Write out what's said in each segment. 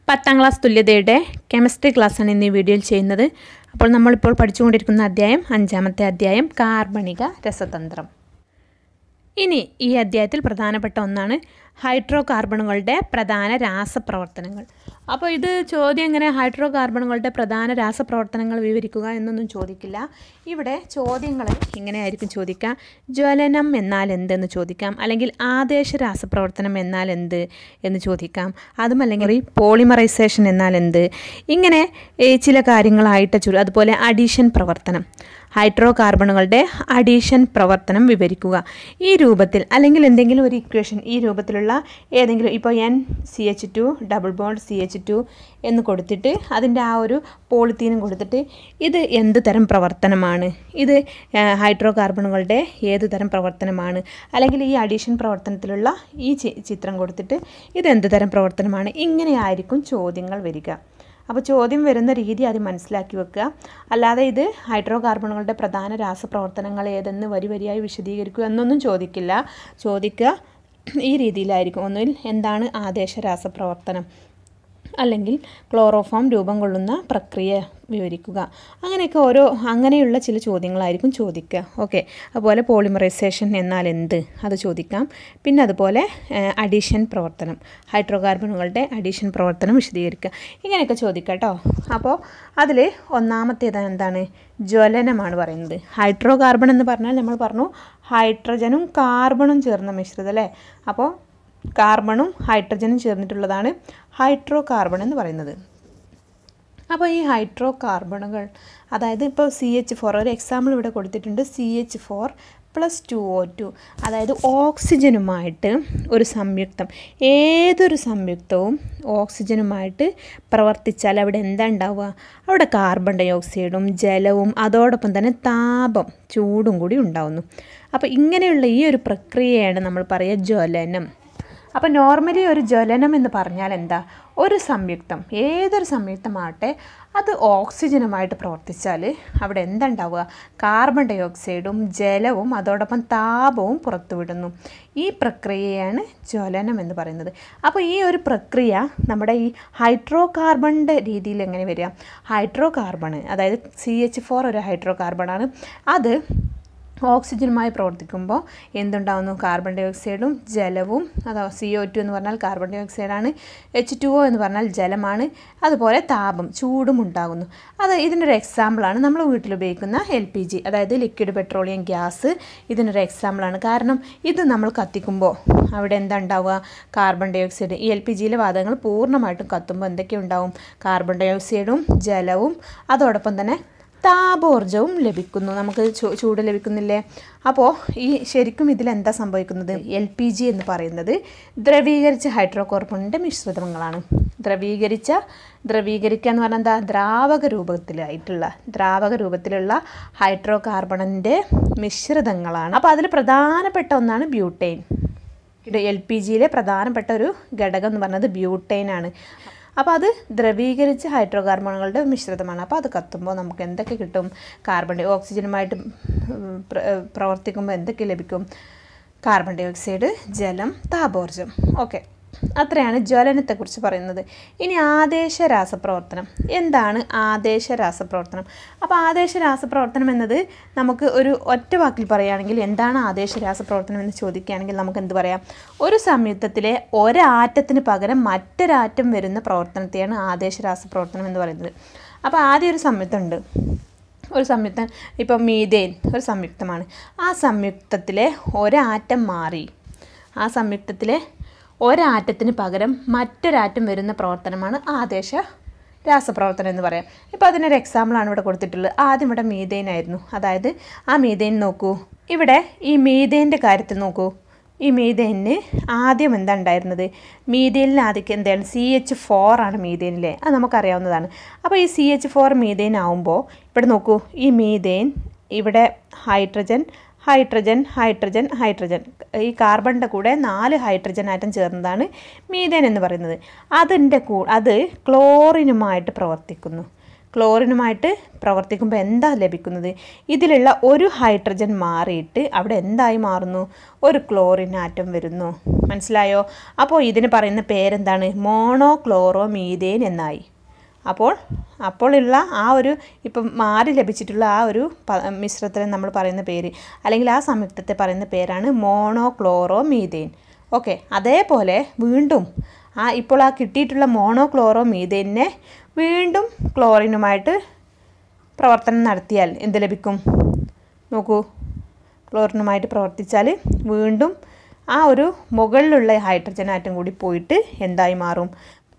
പത്താം class തുല്യതയുടെ chemistry ക്ലാസ്സാണ് ഇന്ന് ഈ വീഡിയോയിൽ ചെയ്യുന്നത് അപ്പോൾ നമ്മളിപ്പോൾ പഠിച്ചുകൊണ്ടിരിക്കുന്ന അധ്യായം അഞ്ചാമത്തെ അധ്യായം കാർബണിക രസതന്ത്രം ഇനി ഈ അധ്യായത്തിൽ പ്രധാനപ്പെട്ട ഒന്നാണ് ഹൈഡ്രോ കാർബണുകളുടെ പ്രധാന രാസപ്രവർത്തനങ്ങൾ അപ്പോൾ ഇത് ചോദ്യം എങ്ങനെ ഹൈഡ്രോ കാർബണുകളുടെ പ്രധാന രാസപ്രവർത്തനങ്ങൾ വിവരിക്കുക എന്നൊന്നും ചോദിക്കില്ല ഇവിടെ ചോദ്യങ്ങൾ ഇങ്ങനെയായിരിക്കും ചോദിക്കുക ജ്വലനം എന്നാൽ എന്തെന്ന് ചോദിക്കാം അല്ലെങ്കിൽ ആദേശ രാസപ്രവർത്തനം എന്നാൽ എന്ത് എന്ന് ചോദിക്കാം അതും അല്ലെങ്കിൽ ഈ പോളിമറൈസേഷൻ എന്നാൽ എന്ത് ഇങ്ങനെ ഈ ചില കാര്യങ്ങളായിട്ട് ചു അതുപോലെ അഡീഷൻ പ്രവർത്തനം ഹൈഡ്രോ കാർബണുകളുടെ അഡീഷൻ പ്രവർത്തനം വിവരിക്കുക ഈ രൂപത്തിൽ അല്ലെങ്കിൽ എന്തെങ്കിലും ഒരു ഇക്വേഷൻ ഈ രൂപത്തിലുള്ള ഏതെങ്കിലും ഇപ്പോൾ N C H two double bond C H two എന്ന് കൊടുത്തിട്ട് അതിൻ്റെ ആ ഒരു പോളിത്തീനും കൊടുത്തിട്ട് ഇത് എന്ത് തരം പ്രവർത്തനമാണ് ഇത് ഹൈഡ്രോ കാർബണുകളുടെ ഏത് തരം പ്രവർത്തനമാണ് അല്ലെങ്കിൽ ഈ അഡീഷൻ പ്രവർത്തനത്തിലുള്ള ഈ ചി- ചിത്രം കൊടുത്തിട്ട് ഇത് എന്ത് തരം പ്രവർത്തനമാണ് ഇങ്ങനെയായിരിക്കും ചോദ്യങ്ങൾ വരിക അപ്പോൾ ചോദ്യം വരുന്ന രീതി ആദ്യം മനസ്സിലാക്കി വെക്കുക അല്ലാതെ ഇത് ഹൈഡ്രോ കാർബണുകളുടെ പ്രധാന രാസപ്രവർത്തനങ്ങൾ ഏതെന്ന് വരി വരിയായി വിശദീകരിക്കുക എന്നൊന്നും ചോദിക്കില്ല ചോദിക്കുക ഈ രീതിയിലായിരിക്കും ഒന്നുകിൽ എന്താണ് ആദേശ രാസപ്രവർത്തനം അല്ലെങ്കിൽ ക്ലോറോഫോം രൂപം കൊള്ളുന്ന പ്രക്രിയ വിവരിക്കുക അങ്ങനെയൊക്കെ ഓരോ അങ്ങനെയുള്ള ചില ചോദ്യങ്ങളായിരിക്കും ചോദിക്കുക ഓക്കെ അതുപോലെ പോളിമറൈസേഷൻ എന്നാൽ എന്ത് അത് ചോദിക്കാം പിന്നെ അതുപോലെ അഡീഷൻ പ്രവർത്തനം ഹൈഡ്രോ കാർബണുകളുടെ അഡീഷൻ പ്രവർത്തനം വിശദീകരിക്കുക ഇങ്ങനെയൊക്കെ ചോദിക്കുക കേട്ടോ അപ്പോൾ അതിൽ ഒന്നാമത്തേത് എന്താണ് ജ്വലനമാണ് പറയുന്നത് ഹൈഡ്രോ കാർബൺ എന്ന് പറഞ്ഞാൽ നമ്മൾ പറഞ്ഞു ഹൈഡ്രജനും കാർബണും ചേർന്ന മിശ്രിതം അല്ലേ അപ്പോൾ കാർബണും ഹൈഡ്രജനും ചേർന്നിട്ടുള്ളതാണ് ഹൈഡ്രോ കാർബൺ എന്ന് പറയുന്നത് അപ്പോൾ ഈ ഹൈഡ്രോ കാർബണുകൾ അതായത് ഇപ്പോൾ സി എച്ച് ഫോർ ഒരു എക്സാമ്പിൾ ഇവിടെ കൊടുത്തിട്ടുണ്ട് C H four plus two O two അതായത് ഓക്സിജനുമായിട്ട് ഒരു സംയുക്തം ഏതൊരു സംയുക്തവും ഓക്സിജനുമായിട്ട് പ്രവർത്തിച്ചാൽ അവിടെ എന്താ ഉണ്ടാവുക അവിടെ കാർബൺ ഡൈ ഓക്സൈഡും ജലവും അതോടൊപ്പം തന്നെ താപം ചൂടും കൂടി ഉണ്ടാവുന്നു അപ്പോൾ ഇങ്ങനെയുള്ള ഈ ഒരു പ്രക്രിയയാണ് നമ്മൾ പറയുക ജ്വലനം അപ്പോൾ നോർമലി ഒരു ജ്വലനം എന്ന് പറഞ്ഞാൽ എന്താ ഒരു സംയുക്തം ഏതൊരു സംയുക്തമാകട്ടെ അത് ഓക്സിജനുമായിട്ട് പ്രവർത്തിച്ചാൽ അവിടെ എന്താ ഉണ്ടാവുക കാർബൺ ഡൈ ഓക്സൈഡും ജലവും അതോടൊപ്പം താപവും പുറത്തുവിടുന്നു ഈ പ്രക്രിയയാണ് ജ്വലനം എന്ന് പറയുന്നത് അപ്പോൾ ഈ ഒരു പ്രക്രിയ നമ്മുടെ ഈ ഹൈഡ്രോ കാർബണിൻ്റെ രീതിയിൽ എങ്ങനെ വരിക ഹൈഡ്രോ കാർബൺ അതായത് സി എച്ച് ഫോർ ഒരു ഹൈഡ്രോ കാർബണാണ് അത് ഓക്സിജനുമായി പ്രവർത്തിക്കുമ്പോൾ എന്തുണ്ടാവുന്നു കാർബൺ ഡൈ ഓക്സൈഡും ജലവും അതോ സി ഒ ടു എന്ന് പറഞ്ഞാൽ കാർബൺ ഡൈ ഓക്സൈഡാണ് എച്ച് ടു ഒ എന്ന് പറഞ്ഞാൽ ജലമാണ് അതുപോലെ താപം ചൂടും ഉണ്ടാകുന്നു അത് ഇതിനൊരു എക്സാമ്പിളാണ് നമ്മൾ വീട്ടിൽ ഉപയോഗിക്കുന്ന എൽ പി ജി അതായത് ലിക്വിഡ് പെട്രോളിയം ഗ്യാസ് ഇതിനൊരു എക്സാമ്പിളാണ് കാരണം ഇത് നമ്മൾ കത്തിക്കുമ്പോൾ അവിടെ എന്താ ഉണ്ടാവുക കാർബൺ ഡൈ ഓക്സൈഡ് ഈ എൽ പി ജിയിലെ വാതകങ്ങൾ പൂർണ്ണമായിട്ടും കത്തുമ്പോൾ എന്തൊക്കെ ഉണ്ടാവും കാർബൺ ഡൈ ഓക്സൈഡും ജലവും അതോടൊപ്പം തന്നെ താപോർജവും ലഭിക്കുന്നു നമുക്ക് ചൂ- ചൂട് ലഭിക്കുന്നില്ലേ അപ്പോൾ ഈ ശരിക്കും ഇതിൽ എന്താ സംഭവിക്കുന്നത് എൽ പി ജി എന്ന് പറയുന്നത് ദ്രവീകരിച്ച ഹൈഡ്രോകാർബണിൻ്റെ മിശ്രിതങ്ങളാണ് ദ്രവീകരിച്ച ദ്രവീകരിക്കുക എന്ന് പറഞ്ഞാൽ എന്താ ദ്രാവക രൂപത്തിലായിട്ടുള്ള ദ്രാവക രൂപത്തിലുള്ള ഹൈഡ്രോ കാർബണിൻ്റെ മിശ്രിതങ്ങളാണ് അപ്പോൾ അതിൽ പ്രധാനപ്പെട്ട ഒന്നാണ് ബ്യൂട്ടൈൻ ഇത് എൽ പി ജിയിലെ പ്രധാനപ്പെട്ട ഒരു ഘടകം എന്ന് പറയുന്നത് ബ്യൂട്ടൈൻ ആണ് അപ്പോൾ അത് ദ്രവീകരിച്ച ഹൈഡ്രോ കാർബണുകളുടെ മിശ്രിതമാണ് അപ്പോൾ അത് കത്തുമ്പോൾ നമുക്ക് എന്തൊക്കെ കിട്ടും കാർബൺ ഡൈ ഓക്സിജനുമായിട്ട് ഉം, പ്ര- ഏഹ്, പ്രവർത്തിക്കുമ്പോൾ എന്തൊക്കെ ലഭിക്കും കാർബൺ ഡൈ ഓക്സൈഡ് ജലം താപോർജം ഓക്കെ അത്രയാണ് ജ്വലനത്തെക്കുറിച്ച് പറയുന്നത് ഇനി ആദേശ രാസപ്രവർത്തനം എന്താണ് ആദേശ രാസപ്രവർത്തനം അപ്പോൾ ആദേശ രാസപ്രവർത്തനം എന്നത് നമുക്ക് ഒരു ഒറ്റ വാക്കിൽ പറയുകയാണെങ്കിൽ എന്താണ് ആദേശ രാസപ്രവർത്തനം എന്ന് ചോദിക്കുകയാണെങ്കിൽ നമുക്ക് എന്ത് പറയാം ഒരു സംയുക്തത്തിലെ ഒരാറ്റത്തിന് പകരം മറ്റൊരാറ്റം വരുന്ന പ്രവർത്തനത്തെയാണ് ആദേശ രാസപ്രവർത്തനം എന്ന് പറയുന്നത് അപ്പോൾ ആദ്യം ഒരു സംയുക്തമുണ്ട് ഒരു സംയുക്തം ഇപ്പോൾ മീതേൻ ഒരു സംയുക്തമാണ് ആ സംയുക്തത്തിലെ ഒരാറ്റം മാറി ആ സംയുക്തത്തിലെ ഒരാറ്റത്തിന് പകരം മറ്റൊരാറ്റം വരുന്ന പ്രവർത്തനമാണ് ആദേശ രാസപ്രവർത്തനം എന്ന് പറയാം ഇപ്പോൾ അതിനൊരു എക്സാമ്പിളാണ് ഇവിടെ കൊടുത്തിട്ടുള്ളത് ആദ്യം ഇവിടെ മീതേൻ ആയിരുന്നു അതായത് ആ മീതേൻ നോക്കൂ ഇവിടെ ഈ മീതേൻ്റെ കാര്യത്തിൽ നോക്കൂ ഈ മീതേനിന് ആദ്യം എന്താ ഉണ്ടായിരുന്നത് മീതേനിൽ ആദ്യം എന്താണ് സി എച്ച് ഫോർ ആണ് മീതേനിലെ അത് നമുക്കറിയാവുന്നതാണ് അപ്പോൾ ഈ സി എച്ച് ഫോർ മീതേൻ ആവുമ്പോൾ ഇവിടെ നോക്കൂ ഈ മീതേൻ ഇവിടെ ഹൈഡ്രജൻ ഹൈഡ്രജൻ ഹൈഡ്രജൻ ഹൈഡ്രജൻ ഈ കാർബണിൻ്റെ കൂടെ നാല് ഹൈഡ്രജൻ ആറ്റം ചേർന്നതാണ് മീതേൻ എന്ന് പറയുന്നത് അതിൻ്റെ കൂ അത് ക്ലോറിനുമായിട്ട് പ്രവർത്തിക്കുന്നു ക്ലോറിനുമായിട്ട് പ്രവർത്തിക്കുമ്പോൾ എന്താ ലഭിക്കുന്നത് ഇതിലുള്ള ഒരു ഹൈഡ്രജൻ മാറിയിട്ട് അവിടെ എന്തായി മാറുന്നു ഒരു ക്ലോറിൻ ആറ്റം വരുന്നു മനസ്സിലായോ അപ്പോൾ ഇതിന് പറയുന്ന പേരെന്താണ് മോണോ ക്ലോറോ മീതേൻ എന്നായി അപ്പോൾ അപ്പോഴുള്ള ആ ഒരു ഇപ്പം മാറി ലഭിച്ചിട്ടുള്ള ആ ഒരു പ മിശ്രിതത്തിന് നമ്മൾ പറയുന്ന പേര് അല്ലെങ്കിൽ ആ സംയുക്തത്തെ പറയുന്ന പേരാണ് മോണോ ക്ലോറോ മീതേൻ ഓക്കെ അതേപോലെ വീണ്ടും ആ ഇപ്പോൾ ആ കിട്ടിയിട്ടുള്ള മോണോ ക്ലോറോ മീതേനെ വീണ്ടും ക്ലോറിനുമായിട്ട് പ്രവർത്തനം നടത്തിയാൽ എന്ത് ലഭിക്കും നോക്കൂ ക്ലോറിനുമായിട്ട് പ്രവർത്തിച്ചാൽ വീണ്ടും ആ ഒരു മുകളിലുള്ള ഹൈഡ്രജൻ ആറ്റം കൂടി പോയിട്ട് എന്തായി മാറും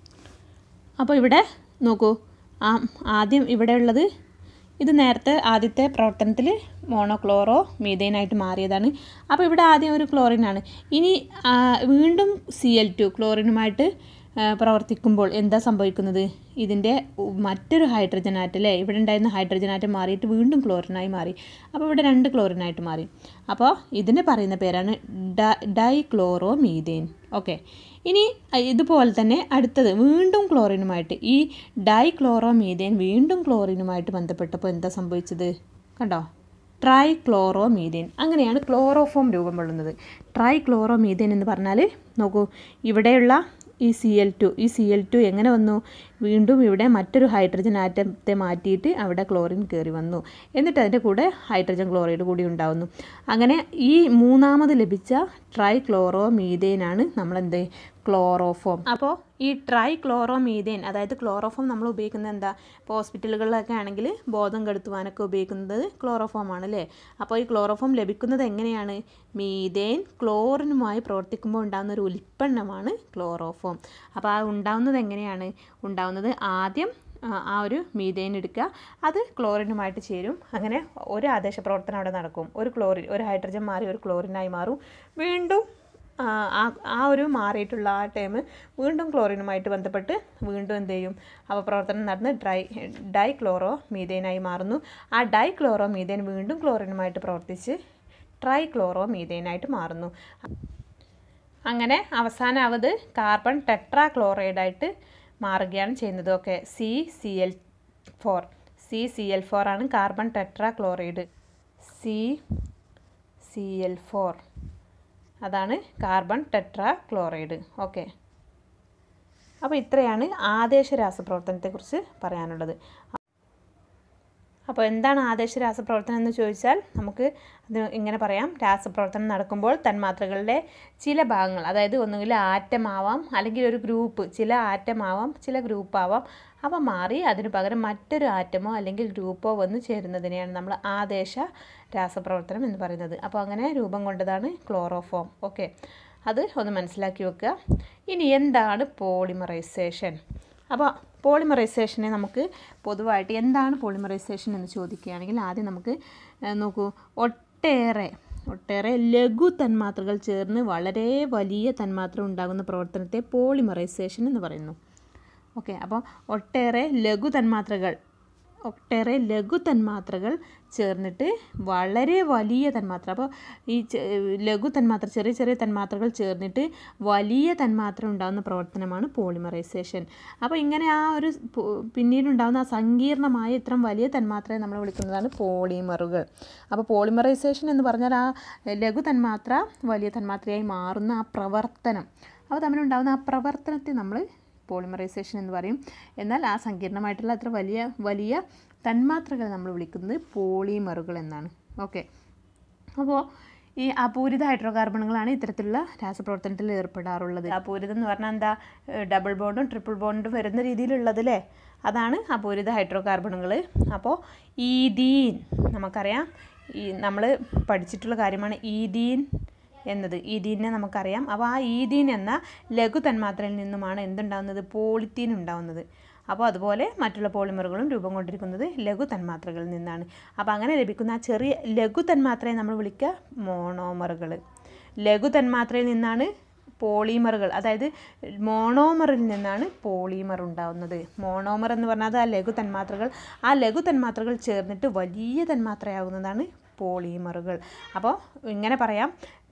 അപ്പോൾ ഇവിടെ നോക്കൂ ആ ആദ്യം ഇവിടെ ഉള്ളത് ഇത് നേരത്തെ ആദ്യത്തെ പ്രവർത്തനത്തിൽ മോണോക്ലോറോ മീതേനായിട്ട് മാറിയതാണ് അപ്പോൾ ഇവിടെ ആദ്യം ഒരു ക്ലോറിനാണ് ഇനി ആ, വീണ്ടും സി എൽ ടു ക്ലോറിനുമായിട്ട് ആ, പ്രവർത്തിക്കുമ്പോൾ എന്താ സംഭവിക്കുന്നത് ഇതിൻ്റെ ഉ- മറ്റൊരു ഹൈഡ്രജൻ ആറ്റം അല്ലേ ഇവിടെ ഉണ്ടായിരുന്ന ഹൈഡ്രജൻ ആറ്റം മാറിയിട്ട് വീണ്ടും ക്ലോറിനായി മാറി അപ്പോൾ ഇവിടെ രണ്ട് ക്ലോറിനായിട്ട് മാറി അപ്പോൾ ഇതിന് പറയുന്ന പേരാണ് ഡൈ ക്ലോറോ മീതേൻ ഓക്കെ ഇനി അ- ഇതുപോലെ തന്നെ അടുത്തത് വീണ്ടും ക്ലോറിനുമായിട്ട് ഈ ഡൈ ക്ലോറോ മീതേൻ വീണ്ടും ക്ലോറിനുമായിട്ട് ബന്ധപ്പെട്ടപ്പോൾ എന്താ സംഭവിച്ചത് കണ്ടോ ട്രൈ ക്ലോറോ മീതേൻ അങ്ങനെയാണ് ക്ലോറോഫോം രൂപം കൊള്ളുന്നത് ട്രൈ ക്ലോറോ മീതേൻ എന്ന് പറഞ്ഞാൽ നോക്കൂ ഇവിടെയുള്ള ഈ സി എൽ ടു ഈ സി എൽ ടു എങ്ങനെ വന്നു വീണ്ടും ഇവിടെ മറ്റൊരു ഹൈഡ്രജൻ ആറ്റത്തെ മാറ്റിയിട്ട് അവിടെ ക്ലോറിൻ കയറി വന്നു എന്നിട്ട് അതിൻ്റെ കൂടെ ഹൈഡ്രജൻ ക്ലോറൈഡ് കൂടി ഉണ്ടാവുന്നു അങ്ങനെ ഈ മൂന്നാമത് ലഭിച്ച ട്രൈ ക്ലോറോ മീതേനാണ് നമ്മളെന്ത് ക്ലോറോഫോം അപ്പോൾ ഈ ട്രൈ ക്ലോറോ മീതേൻ അതായത് ക്ലോറോഫോം നമ്മൾ ഉപയോഗിക്കുന്നത് എന്താ ഇപ്പോൾ ഹോസ്പിറ്റലുകളിലൊക്കെ ആണെങ്കിൽ ബോധം കെടുത്തുവാനൊക്കെ ഉപയോഗിക്കുന്നത് ക്ലോറോഫോം ആണ് അല്ലേ അപ്പോൾ ഈ ക്ലോറോഫോം ലഭിക്കുന്നത് എങ്ങനെയാണ് മീതേൻ ക്ലോറിനുമായി പ്രവർത്തിക്കുമ്പോൾ ഉണ്ടാകുന്ന ഒരു ഉൽപ്പന്നമാണ് ക്ലോറോഫോം അപ്പോൾ ആ ഉണ്ടാവുന്നത് എങ്ങനെയാണ് ഉണ്ടാവുന്നത് ആദ്യം ആ, ആ ഒരു മീതേൻ എടുക്കുക അത് ക്ലോറിനുമായിട്ട് ചേരും അങ്ങനെ ഒരു ആദേശ പ്രവർത്തനം അവിടെ നടക്കും ഒരു ക്ലോറിൻ ഒരു ഹൈഡ്രജൻ മാറി ഒരു ക്ലോറിനായി മാറും വീണ്ടും ആ, ആ ആ ഒരു മാറിയിട്ടുള്ള ആ ടൈം വീണ്ടും ക്ലോറിനുമായിട്ട് ബന്ധപ്പെട്ട് വീണ്ടും എന്ത് ചെയ്യും അപ്പോൾ പ്രവർത്തനം നടന്ന് ഡ്രൈ ഡൈ ക്ലോറോ മീതേനായി മാറുന്നു ആ ഡൈ ക്ലോറോ മീതേൻ വീണ്ടും ക്ലോറിനുമായിട്ട് പ്രവർത്തിച്ച് ട്രൈ ക്ലോറോ മീതേനായിട്ട് മാറുന്നു അങ്ങനെ അവസാനാവത് കാർബൺ ടെട്രാ ക്ലോറൈഡായിട്ട് മാറുകയാണ് ചെയ്യുന്നത് okay C C L four C C L four ആണ് carbon tetrachloride C L L അതാണ് കാർബൺ ടെട്രാ ക്ലോറൈഡ് ഓക്കെ അപ്പോൾ ഇത്രയാണ് ആദേശ രാസപ്രവർത്തനത്തെക്കുറിച്ച് പറയാനുള്ളത് അപ്പോൾ എന്താണ് ആദേശ രാസപ്രവർത്തനം എന്ന് ചോദിച്ചാൽ നമുക്ക് അത് ഇങ്ങനെ പറയാം രാസപ്രവർത്തനം നടക്കുമ്പോൾ തന്മാത്രകളുടെ ചില ഭാഗങ്ങൾ അതായത് ഒന്നുകിൽ ആറ്റം ആവാം അല്ലെങ്കിൽ ഒരു ഗ്രൂപ്പ് ചില ആറ്റം ആവാം ചില ഗ്രൂപ്പ് ആവാം അവ മാറി അതിന് പകരം മറ്റൊരു ആറ്റമോ അല്ലെങ്കിൽ ഗ്രൂപ്പോ വന്ന് ചേരുന്നതിനെയാണ് നമ്മൾ ആദേശ രാസപ്രവർത്തനം എന്ന് പറയുന്നത് അപ്പോൾ അങ്ങനെ രൂപം കൊണ്ടതാണ് ക്ലോറോഫോം ഓക്കെ അത് ഒന്ന് മനസ്സിലാക്കി വെക്കുക ഇനി എന്താണ് പോളിമറൈസേഷൻ അപ്പോൾ പോളിമറൈസേഷനെ നമുക്ക് പൊതുവായിട്ട് എന്താണ് പോളിമറൈസേഷൻ എന്ന് ചോദിക്കുകയാണെങ്കിൽ ആദ്യം നമുക്ക് ഏഹ്, നോക്കൂ ഒട്ടേറെ ഒട്ടേറെ ലഘു തന്മാത്രകൾ ചേർന്ന് വളരെ വലിയ തന്മാത്ര ഉണ്ടാകുന്ന പ്രവർത്തനത്തെ പോളിമറൈസേഷൻ എന്ന് പറയുന്നു ഓക്കെ അപ്പോൾ ഒട്ടേറെ ലഘു തന്മാത്രകൾ ഒട്ടേറെ ലഘു തന്മാത്രകൾ ചേർന്നിട്ട് വളരെ വലിയ തന്മാത്ര അപ്പോൾ ഈ ചെ- ലഘു തന്മാത്ര ചെറിയ ചെറിയ തന്മാത്രകൾ ചേർന്നിട്ട് വലിയ തന്മാത്ര ഉണ്ടാകുന്ന പ്രവർത്തനമാണ് പോളിമറൈസേഷൻ അപ്പോൾ ഇങ്ങനെ ആ ഒരു പോ- പിന്നീടുണ്ടാകുന്ന ആ സങ്കീർണമായ ഇത്തരം വലിയ തന്മാത്രയെ നമ്മൾ വിളിക്കുന്നതാണ് പോളിമറുകൾ അപ്പോൾ പോളിമറൈസേഷൻ എന്ന് പറഞ്ഞാൽ ആ ലഘു തന്മാത്ര വലിയ തന്മാത്രയായി മാറുന്ന ആ പ്രവർത്തനം അപ്പോൾ തമ്മിലുണ്ടാകുന്ന ആ പ്രവർത്തനത്തെ നമ്മൾ പോളിമറൈസേഷൻ എന്ന് പറയും എന്നാൽ ആ സങ്കീർണമായിട്ടുള്ള അത്ര വലിയ വലിയ തന്മാത്രകൾ നമ്മൾ വിളിക്കുന്നത് പോളിമറുകൾ എന്നാണ് ഓക്കെ അപ്പോൾ ഈ അപൂരിത ഹൈഡ്രോകാർബണുകളാണ് ഇത്തരത്തിലുള്ള രാസപ്രവർത്തനത്തിൽ ഏർപ്പെടാറുള്ളത് അപൂരിതം എന്ന് പറഞ്ഞാൽ എന്താ ഡബിൾ ബോണ്ടും ട്രിപ്പിൾ ബോണ്ടും വരുന്ന രീതിയിലുള്ളത് അല്ലേ അതാണ് അപൂരിത ഹൈഡ്രോകാർബണുകൾ അപ്പോൾ ഈദീൻ നമുക്കറിയാം ഈ നമ്മൾ പഠിച്ചിട്ടുള്ള കാര്യമാണ് ഈദീൻ എന്നത് ഈദീനെ നമുക്കറിയാം അപ്പോൾ ആ ഈദീൻ എന്ന ലഘു തന്മാത്രയിൽ നിന്നുമാണ് എന്തുണ്ടാകുന്നത് പോളിത്തീൻ ഉണ്ടാകുന്നത് അപ്പോൾ അതുപോലെ മറ്റുള്ള പോളിമറുകളും രൂപം കൊണ്ടിരിക്കുന്നത് ലഘു തന്മാത്രകളിൽ നിന്നാണ് അപ്പോൾ അങ്ങനെ ലഭിക്കുന്ന ആ ചെറിയ ലഘു തന്മാത്രയെ നമ്മൾ വിളിക്കുക മോണോമറുകൾ ലഘു തന്മാത്രയിൽ നിന്നാണ് പോളിമറുകൾ അതായത് മോണോമറിൽ നിന്നാണ് പോളിമർ ഉണ്ടാവുന്നത് മോണോമർ എന്ന് പറഞ്ഞാൽ അത് ആ ലഘു തന്മാത്രകൾ ആ ലഘു തന്മാത്രകൾ ചേർന്നിട്ട് വലിയ തന്മാത്രയാകുന്നതാണ് പോളിമറുകൾ അപ്പോൾ ഇങ്ങനെ പറയാം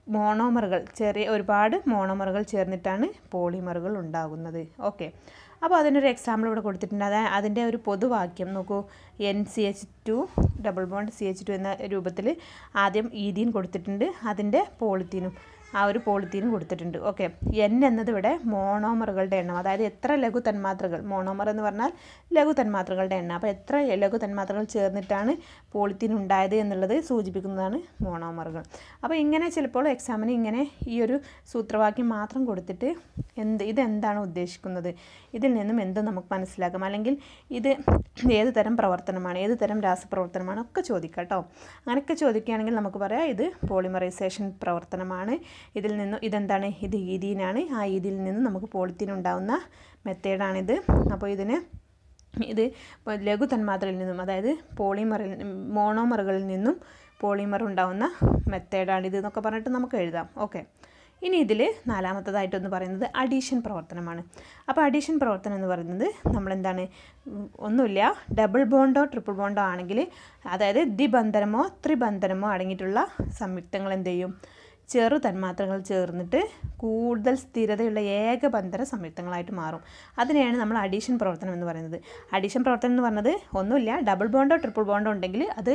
മോണോമറുകൾ ചെറിയ ഒരുപാട് മോണോമറുകൾ ചേർന്നിട്ടാണ് പോളിമറുകൾ ഉണ്ടാകുന്നത് ഓക്കെ അപ്പോൾ അതിനൊരു എക്സാമ്പിൾ ഇവിടെ കൊടുത്തിട്ടുണ്ട് അത് അതിൻ്റെ ഒരു പൊതുവാക്യം നോക്കൂ N C H two double bond C H two എന്ന രൂപത്തിൽ ആദ്യം ഈതീൻ കൊടുത്തിട്ടുണ്ട് അതിൻ്റെ പോളിത്തീനും ആ ഒരു പോളിത്തീനും കൊടുത്തിട്ടുണ്ട് ഓക്കെ എൻ എന്നത് ഇവിടെ മോണോമറുകളുടെ എണ്ണം അതായത് എത്ര ലഘു തന്മാത്രകൾ മോണോമർ എന്ന് പറഞ്ഞാൽ ലഘു തന്മാത്രകളുടെ എണ്ണം അപ്പോൾ എത്ര ലഘു തന്മാത്രകൾ ചേർന്നിട്ടാണ് പോളിത്തീൻ ഉണ്ടായത് എന്നുള്ളത് സൂചിപ്പിക്കുന്നതാണ് മോണോമറുകൾ അപ്പോൾ ഇങ്ങനെ ചിലപ്പോൾ എക്സാമിന് ഇങ്ങനെ ഈ ഒരു സൂത്രവാക്യം മാത്രം കൊടുത്തിട്ട് എന്ത് ഇതെന്താണ് ഉദ്ദേശിക്കുന്നത് ഇതിൽ നിന്നും എന്ത് നമുക്ക് മനസ്സിലാക്കാം അല്ലെങ്കിൽ ഇത് ഏത് തരം പ്രവർത്തനമാണ് ഏത് തരം രാസപ്രവർത്തനമാണ് ഒക്കെ ചോദിക്കാം കേട്ടോ അങ്ങനെയൊക്കെ ചോദിക്കുകയാണെങ്കിൽ നമുക്ക് പറയാം ഇത് പോളിമറൈസേഷൻ പ്രവർത്തനമാണ് ഇതിൽ നിന്നും ഇതെന്താണ് ഇത് ഈതീനാണ് ആ ഈതിയിൽ നിന്ന് നമുക്ക് പോളിത്തീൻ ഉണ്ടാവുന്ന മെത്തേഡാണിത് അപ്പോൾ ഇതിന് ഇത് ലഘു തന്മാത്രയിൽ നിന്നും അതായത് പോളിമറിൽ മോണോമറുകളിൽ നിന്നും പോളിമർ ഉണ്ടാവുന്ന മെത്തേഡാണിത് എന്നൊക്കെ പറഞ്ഞിട്ട് നമുക്ക് എഴുതാം ഓക്കെ ഇനി ഇതിൽ നാലാമത്തതായിട്ടൊന്ന് പറയുന്നത് അഡീഷൻ പ്രവർത്തനമാണ് അപ്പോൾ അഡീഷൻ പ്രവർത്തനം എന്ന് പറയുന്നത് നമ്മളെന്താണ് ഒന്നുമില്ല ഡബിൾ ബോണ്ടോ ട്രിപ്പിൾ ബോണ്ടോ ആണെങ്കിൽ അതായത് ദ്വിബന്ധനമോ ത്രിബന്ധനമോ അടങ്ങിയിട്ടുള്ള സംയുക്തങ്ങൾ എന്ത് ചെയ്യും ചെറു തന്മാത്രകൾ ചേർന്നിട്ട് കൂടുതൽ സ്ഥിരതയുള്ള ഏകബന്ധന സംയുക്തങ്ങളായിട്ട് മാറും അതിനെയാണ് നമ്മൾ അഡീഷൻ പ്രവർത്തനം എന്ന് പറയുന്നത് അഡീഷൻ പ്രവർത്തനം എന്ന് പറഞ്ഞത് ഒന്നുമില്ല ഡബിൾ ബോണ്ടോ ട്രിപ്പിൾ ബോണ്ടോ ഉണ്ടെങ്കിൽ അത്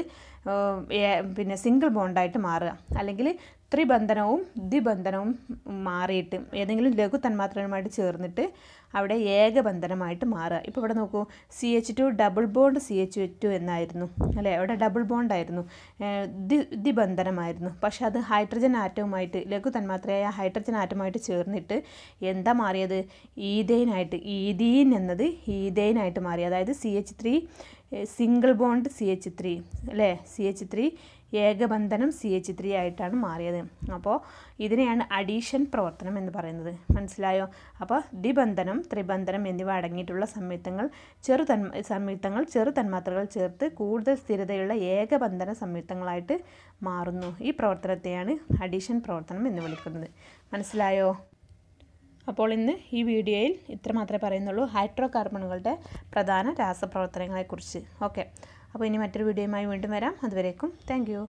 പിന്നെ സിംഗിൾ ബോണ്ടായിട്ട് മാറുക അല്ലെങ്കിൽ ത്രിബന്ധനവും ദ്വിബന്ധനവും മാറിയിട്ട് ഏതെങ്കിലും ലഘു തന്മാത്രകളുമായിട്ട് ചേർന്നിട്ട് അവിടെ ഏകബന്ധനമായിട്ട് മാറുക ഇപ്പോൾ ഇവിടെ നോക്കൂ C H two double bond C H two എന്നായിരുന്നു അല്ലേ അവിടെ ഡബിൾ ബോണ്ടായിരുന്നു ദ്വിബന്ധനമായിരുന്നു പക്ഷെ അത് ഹൈഡ്രജൻ ആറ്റവുമായിട്ട് ലഘു തന്മാത്രയായ ഹൈഡ്രജൻ ആറ്റവുമായിട്ട് ചേർന്നിട്ട് എന്താ മാറിയത് ഈതേനായിട്ട് ഈതീൻ എന്നത് ഈതേനായിട്ട് മാറി അതായത് C H three single bond C H three അല്ലേ സി എച്ച് ത്രീ ഏകബന്ധനം സി എച്ച് ത്രീ ആയിട്ടാണ് മാറിയത് അപ്പോൾ ഇതിനെയാണ് അഡീഷൻ പ്രവർത്തനം എന്ന് പറയുന്നത് മനസ്സിലായോ അപ്പോൾ ദ്വിബന്ധനം ത്രിബന്ധനം എന്നിവ അടങ്ങിയിട്ടുള്ള സംയുക്തങ്ങൾ ചെറു തൻ സംയുക്തങ്ങൾ ചെറു തന്മാത്രകൾ ചേർത്ത് കൂടുതൽ സ്ഥിരതയുള്ള ഏകബന്ധന സംയുക്തങ്ങളായിട്ട് മാറുന്നു ഈ പ്രവർത്തനത്തെയാണ് അഡീഷൻ പ്രവർത്തനം എന്ന് വിളിക്കുന്നത് മനസ്സിലായോ അപ്പോൾ ഇന്ന് ഈ വീഡിയോയിൽ ഇത്ര മാത്രമേ പറയുന്നുള്ളൂ ഹൈഡ്രോ കാർബണുകളുടെ പ്രധാന രാസപ്രവർത്തനങ്ങളെക്കുറിച്ച് ഓക്കെ അപ്പോൾ ഇനി മറ്റൊരു വീഡിയോയുമായി വീണ്ടും വരാം അതുവരേക്കും താങ്ക്